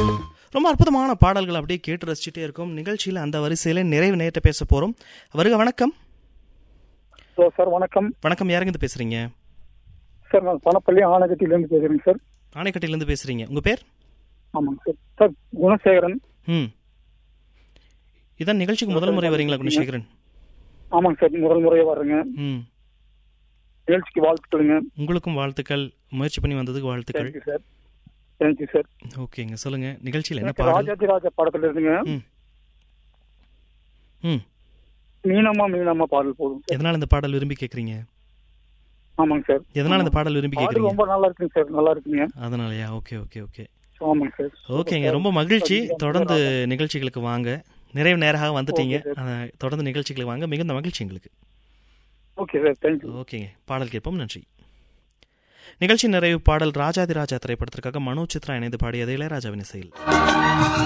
ரொம்ப அற்புதமான பாடல்கள் அப்படியே கேட்டு ரசிச்சுட்டே இருக்கும் நிகழ்ச்சியில் அந்த வரிசையில் நிறைவு நேரத்தை பேச போகிறோம் வருக வணக்கம் ஹலோ சார் வணக்கம் வணக்கம் யாருங்க இது பேசுகிறீங்க சார் நான் பணப்பள்ளி ஆனகத்திலேருந்து பேசுகிறேங்க சார் ஆணைக்கட்டிலேருந்து பேசுகிறீங்க உங்கள் பேர் ஆமாங்க சார் சார் குணசேகரன் ம் இதான் நிகழ்ச்சிக்கு முதல் முறை வரீங்களா குணசேகரன் ஆமாங்க சார் முதல் முறையாக வர்றேங்க ம் நிகழ்ச்சிக்கு வாழ்த்துக்களுங்க உங்களுக்கும் வாழ்த்துக்கள் முயற்சி பண்ணி வந்ததுக்கு வாழ்த்துக்கள் தேங்க்யூ சார் தேங்க்யூ சார் ஓகேங்க சொல்லுங்க நிகழ்ச்சியில் என்ன எனக்கு பாடல் ராஜாதி ராஜா படத்துல இருந்துங்க ம் ம் மீனம்மா மீனம்மா பாடல் போதும் சார் எதனால் இந்த பாடல் விரும்பி கேட்குறீங்க ஆமாங்க சார் எதனால் இந்த பாடல் விரும்பி பாடல் கேட்குறீங்க ரொம்ப நல்லா இருக்குங்க சார் நல்லா இருக்குங்க அதனாலயா ஓகே ஓகே ஓகே ஆமாங்க சார் ஓகேங்க ரொம்ப மகிழ்ச்சி தொடர்ந்து நிகழ்ச்சிகளுக்கு வாங்க நிறைவு நேராக வந்துட்டீங்க ஓகே சார். அஹ், தொடர்ந்து நிகழ்ச்சிகளுக்கு வாங்க மிகுந்த மகிழ்ச்சி எங்களுக்கு ஓகே சார் தேங்க்யூ ஓகேங்க பாடல் கேட்போம் நன்றி நிகழ்ச்சி நிறைவு பாடல் ராஜாதி ராஜா திரைப்படத்திற்காக மனோ சித்ரா இணைந்து பாடியது இளையராஜாவின் இசையில்